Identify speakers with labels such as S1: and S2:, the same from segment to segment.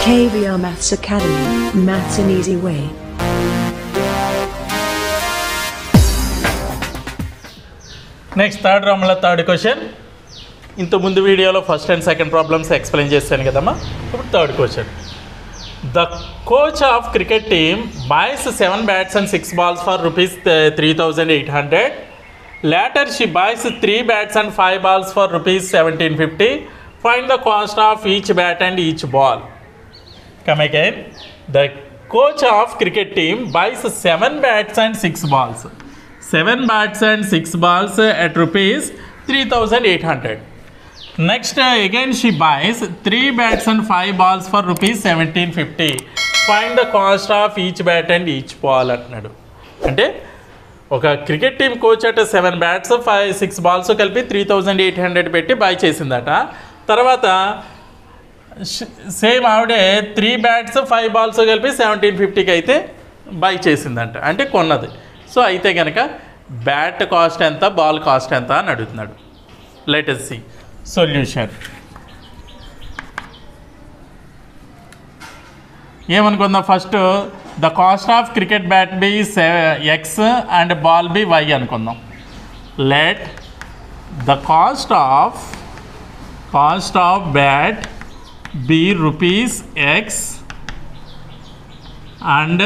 S1: KVR Maths Academy, Maths an easy way.
S2: Next third రౌండ్లో third question ఇంత ముందు వీడియోలో first and second problems explain చేశాను కదమ్మా ఇప్పుడు థర్డ్ క్వశ్చన్ the coach of cricket team buys seven bats and six balls for rupees three thousand eight hundred later she buys three bats and five balls for rupees seventeen fifty find the cost of each bat and each ball Come again. The coach of cricket team buys seven bats and six balls. Seven bats and six balls at rupees 3800. Next, uh, again she buys three bats and five balls for rupees 1750. Find the cost of each bat and each ball అంటున్నాడు అంటే ఒక cricket team coach అట seven bats five six balls కలిపి three thousand eight hundred పెట్టి buy చేసిందట తర్వాత same ఆవిడే three bats five balls కలిపి సెవెంటీన్ ఫిఫ్టీకి అయితే బై చేసిందంట అంటే కొన్నది సో అయితే కనుక బ్యాట్ కాస్ట్ ఎంత బాల్ కాస్ట్ ఎంత అని అడుగుతున్నాడు లెటెస్ట్ సి సొల్యూషన్ ఏమనుకుందాం first the cost of cricket bat be x and ball be y అనుకుందాం let the cost of cost of bat be rupees x and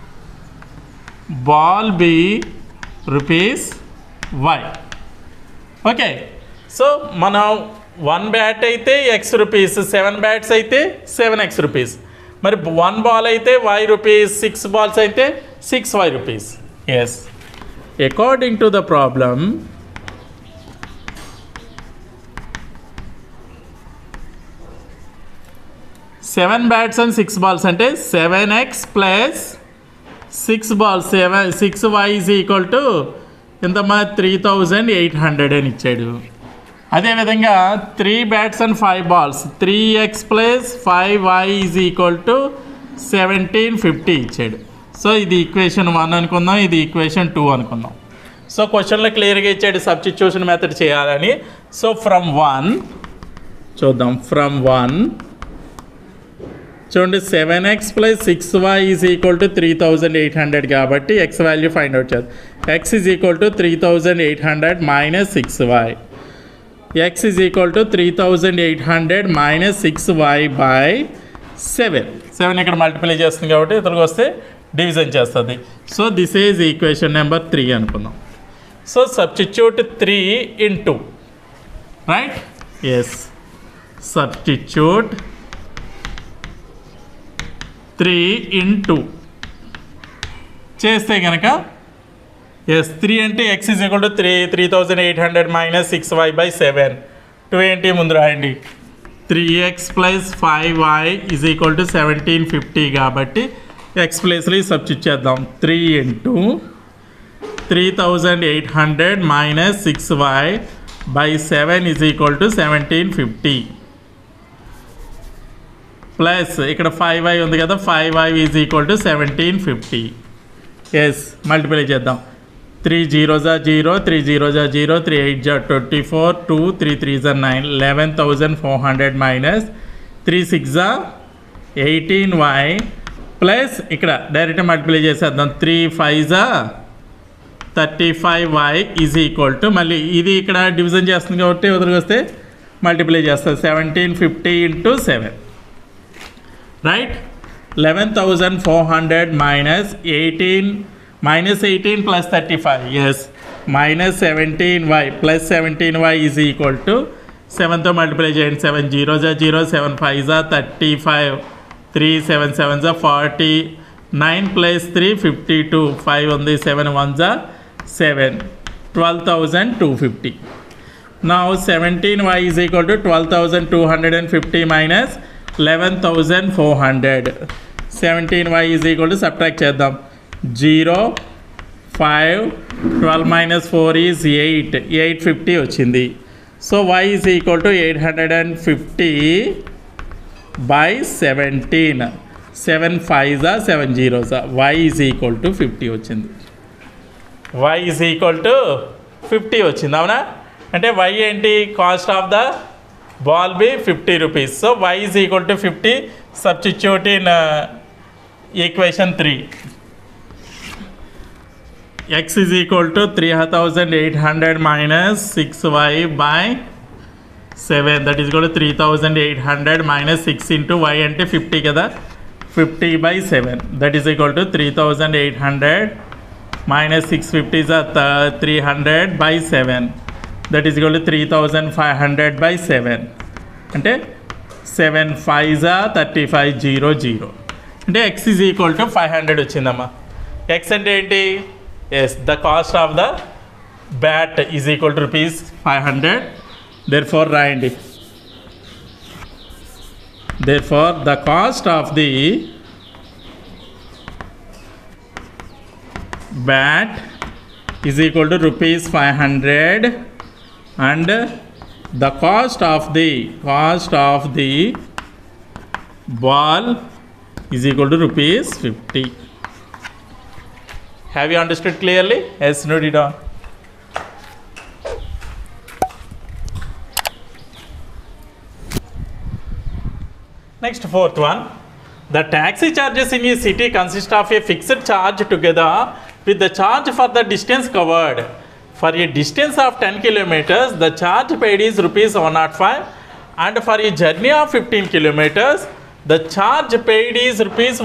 S2: ball be rupees y okay so మనం one bat అయితే x rupees seven bats అయితే seven x rupees మరి one ball అయితే y rupees six balls అయితే six y rupees yes according to the problem seven bats and six balls అంటే seven x plus six balls seven six y is equal to ఎంతమ్మా three thousand eight hundred అని ఇచ్చాడు అదేవిధంగా three bats and five balls three x plus five why is equal to seventeen fifty ఇచ్చాడు so ఇది equation one అనుకుందాం ఇది equation two అనుకుందాం so క్వశ్చన్లో క్లియర్గా ఇచ్చాడు సబ్స్టిట్యూషన్ మెథడ్ చేయాలని సో ఫ్రమ్ వన్ చూద్దాం ఫ్రమ్ వన్ చూడండి seven x plus six y is equal to three thousand eight hundred కాబట్టి ఎక్స్ వాల్యూ ఫైండ్ అవుట్ చేద్దాం x is equal to three thousand eight hundred minus six y x is equal to three thousand eight hundred minus six y by seven seven ఇక్కడ multiply చేస్తుంది కాబట్టి ఇతనికి వస్తే division చేస్తుంది so this is equation number three అనుకుందాం so substitute three in two right yes substitute three in two చేస్తే కనుక yes three అంటే x is equal to three three thousand eight hundred minus six y by seven two ఏంటి ముందు రాయండి three x plus five why is equal to seventeen fifty కాబట్టి x ప్లేస్లో substitute చేద్దాం three into three thousand eight hundred minus six y by seven is equal to seventeen fifty plus ఇక్కడ five y ఉంది కదా five y is equal to seventeen fifty yes multiply చేద్దాం three zero జా zero three zero జా zero three eight జా twenty four two three three జా nine eleven thousand four hundred minus three six జా eighteen y plus ఇక్కడ direct multiply చేసేద్దాం three five జా thirty five why is equal to మళ్ళీ ఇది ఇక్కడ డివిజన్ చేస్తుంది కాబట్టి వదిలికి వస్తే మల్టిప్లై చేస్తుంది seventeen fifty into seven right 11400 minus 18 minus 18 plus 35 yes minus 17y plus 17y is equal to 7 తో మల్టిప్లై చేయండి సెవెన్ జీరో జా జీరో సెవెన్ ఫైవ్ జా thirty five three seven seven జా forty nine plus three fifty two five ఉంది seven one జా seven twelve thousand two fifty Now 17y is equal to 12,250 minus 11,400. 17y is equal to subtract చేద్దాం 0, 5, 12 minus 4 is 8. 850 వచ్చింది. So y is equal to 850 by 17. 7 5s are 7 zeros are. y is equal to 50 వచ్చింది. y is equal to 50 వచ్చింది అవునా అంటే y ఏంటి cost of the ball be fifty rupees so y is equal to fifty substitute in uh, equation 3 x is equal to 3800 minus 6y by 7 that is equal to 3800 minus 6 into y అంటే 50 కదా 50 by 7 that is equal to 3800 minus 650 is a th- 300 by 7 that is equal to 3500 by 7 అంటే seven five జా thirty five zero zero అంటే x is equal to five hundred వచ్చిందమ్మా x అంటే ఏంటి yes the cost of the bat is equal to rupees five hundred therefore రాయండి therefore the cost of the bat is equal to rupees five hundred and the cost of the cost of the ball is equal to rupees 50 have you understood clearly yes note it down next fourth one the taxi charges in a city consist of a fixed charge together with the charge for the distance covered for a distance of 10 kilometers the charge paid is rupees 105 and for a journey of 15 kilometers the charge paid is rupees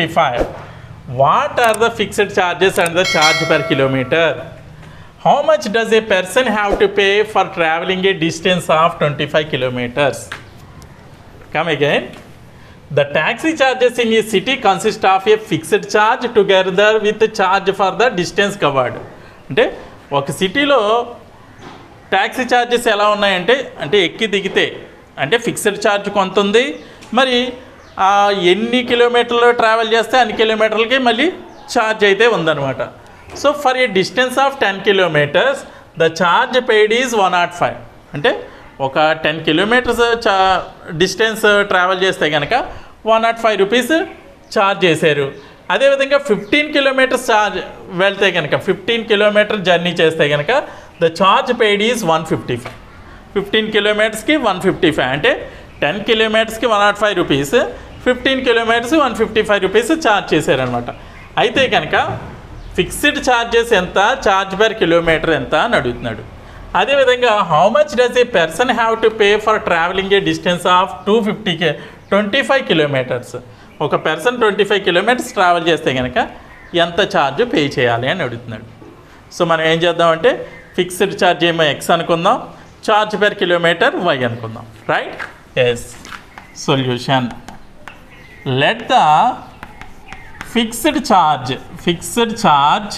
S2: 155 what are the fixed charges and the charge per kilometer how much does a person have to pay for traveling a distance of 25 kilometers come again the taxi charges in a city consist of a fixed charge together with the charge for the distance covered అంటే ఒక సిటీలో taxi charges ఎలా ఉన్నాయంటే అంటే ఎక్కి దిగితే అంటే fixed charge కొంత ఉంది మరి ఆ ఎన్ని కిలోమీటర్లు ట్రావెల్ చేస్తే అన్ని కిలోమీటర్లకి మళ్ళీ ఛార్జ్ అయితే ఉందన్నమాట so for a distance of ten kilometres the charge paid is one nought five అంటే ఒక టెన్ కిలోమీటర్స్ చా డిస్టెన్స్ ట్రావెల్ చేస్తే కనుక one nought five rupees charge చేశారు అదేవిధంగా ఫిఫ్టీన్ కిలోమీటర్స్ ఛార్జ్ వెళ్తే కనుక ఫిఫ్టీన్ కిలోమీటర్ జర్నీ చేస్తే కనుక the charge paid is one fifty five fifteen కిలోమీటర్స్కి వన్ ఫిఫ్టీ ఫైవ్ అంటే టెన్ కిలోమీటర్స్కి one nought five rupees fifteen kilometres one fifty five rupees charge చేశారనమాట అయితే కనుక ఫిక్స్డ్ ఛార్జెస్ ఎంత ఛార్జ్ పర్ కిలోమీటర్ ఎంత అని అడుగుతున్నాడు అదేవిధంగా how much does a person have to pay for travelling a distance of two fifty K twenty five kilometres ఒక person twenty five kilometres travel చేస్తే కనుక ఎంత ఛార్జ్ పే చేయాలి అని అడుగుతున్నాడు సో మనం ఏం చేద్దామంటే ఫిక్స్డ్ ఛార్జ్ ఏమో ఎక్స్ అనుకుందాం ఛార్జ్ పర్ కిలోమీటర్ వై అనుకుందాం right yes solution let the fixed charge fixed charge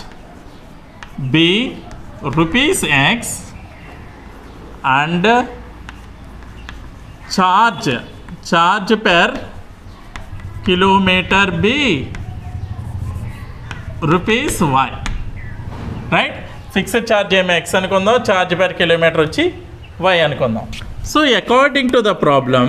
S2: be rupees x and charge charge per kilometre be rupees y right fixed charge ఏమో x అనుకుందాం charge per kilometre వచ్చి y అనుకుందాం so according to the problem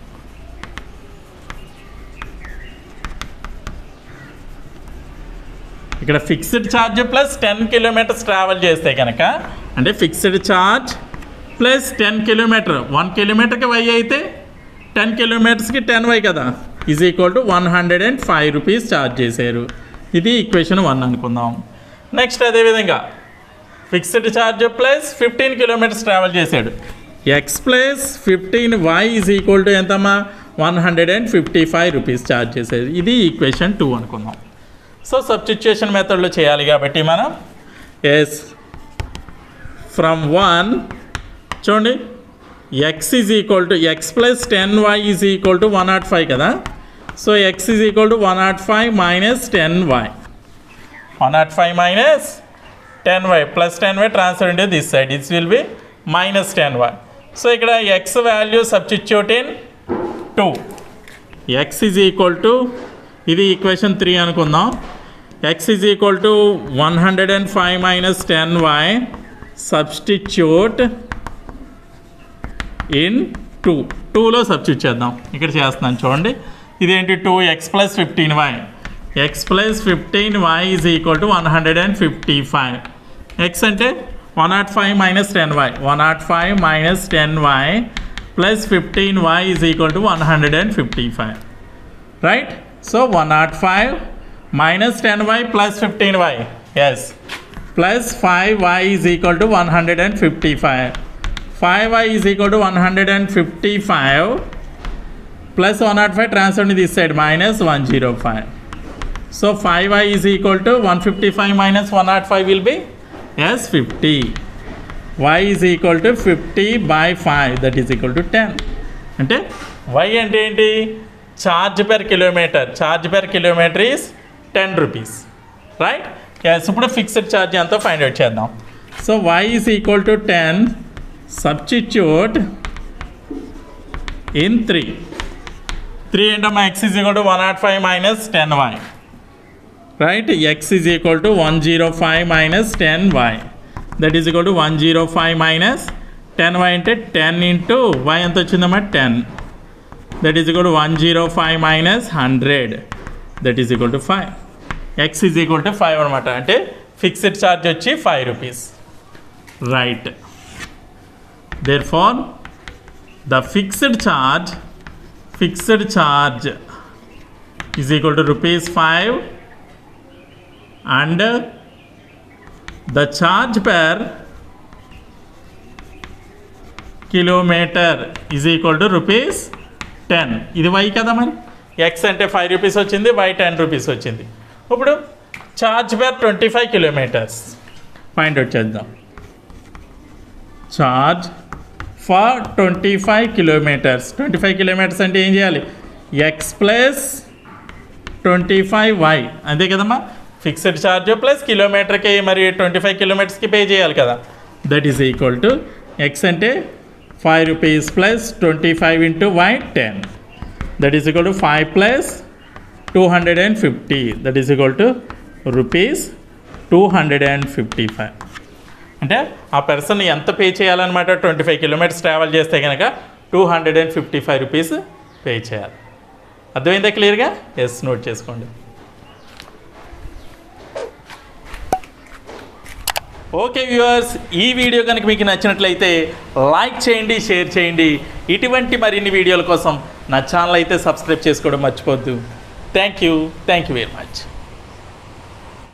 S2: ఇక్కడ fixed charge plus ten kilometres travel చేస్తే కనుక అంటే fixed charge plus ten kilometre one కిలోమీటర్కి y అయితే టెన్ కిలోమీటర్స్కి టెన్ వై కదా is equal to one hundred and five rupees charge చేశారు ఇది ఈక్వేషన్ వన్ అనుకుందాం నెక్స్ట్ అదేవిధంగా fixed charge plus fifteen kilometres travel చేశాడు x plus fifteen y is equal to ఎంతమ్మా one hundred and fifty five rupees charge చేసేది ఇది equation two అనుకుందాం so substitution మెథడ్లో చేయాలి కాబట్టి మనం ఎస్ ఫ్రమ్ వన్ చూడండి x is equal to x plus ten y is equal to one nought five కదా so x is equal to one nought five minus ten y one nought five minus ten y plus ten y transfer into this side this will be minus ten y so ఇక్కడ x value substitute in two x is equal to ఇది equation three అనుకుందాం x is equal to one hundred and five minus ten y substitute in two టూలో substitute చేద్దాం ఇక్కడ చేస్తున్నాను చూడండి ఇదేంటి two X plus fifteen y x plus fifteen y is equal to one hundred and fifty five x అంటే one nought five minus ten y one nought five minus ten y plus fifteen y is equal to one hundred and fifty five right so one nought five minus ten y plus fifteen y yes plus five why is equal to one hundred and fifty five five why is equal to one hundred and fifty five plus one nought five transfer this side minus one zero five so five why is equal to one fifty five minus one nought five will be as fifty y is equal to fifty by five that is equal to ten అంటే y అంటే ఏంటి charge per kilometre charge per kilometre is ten rupees right yes ఇప్పుడు fixed charge ఎంతో find out చేద్దాం so y is equal to ten substitute in three three ఏంటమ్మా X is equal to one nought five minus ten Y right X is equal to one zero five minus ten Y that is equal to one zero five minus ten Y అంటే ten into Y ఎంత వచ్చిందమ్మా ten that is equal to one zero five minus hundred that is equal to five X is equal to five అనమాట అంటే fixed charge వచ్చి five rupees right there for the fixed charge fixed charge is equal to rupees five and the charge per kilometre is equal to rupees ten ఇది Y కదా మరి X అంటే five rupees వచ్చింది Y ten rupees వచ్చింది ఇప్పుడు charge per twenty five kilometres point out చేద్దాం charge for twenty five kilometres twenty five kilometres అంటే ఏం చేయాలి X plus twenty five Y అంతే కదమ్మా ఫిక్స్డ్ ఛార్జ్ ప్లస్ కిలోమీటర్కి మరి ట్వంటీ ఫైవ్ కిలోమీటర్స్కి పే చేయాలి కదా that is equal to X అంటే five rupees plus twenty five into Y ten that is equal to five plus two hundred and fifty that is equal to rupees two hundred and fifty five అంటే ఆ person ఎంత pay చేయాలన్నమాట twenty five kilometres travel చేస్తే కనుక two hundred and fifty five rupees pay చేయాలి అర్థమైందా క్లియర్గా yes note చేసుకోండి ఓకే వ్యూవర్స్ ఈ వీడియో కనుక మీకు నచ్చినట్లయితే లైక్ చేయండి షేర్ చేయండి ఇటువంటి మరిన్ని వీడియోల కోసం నా ఛానల్ అయితే సబ్స్క్రైబ్ చేసుకోవడం మర్చిపోద్దు thank you thank you very much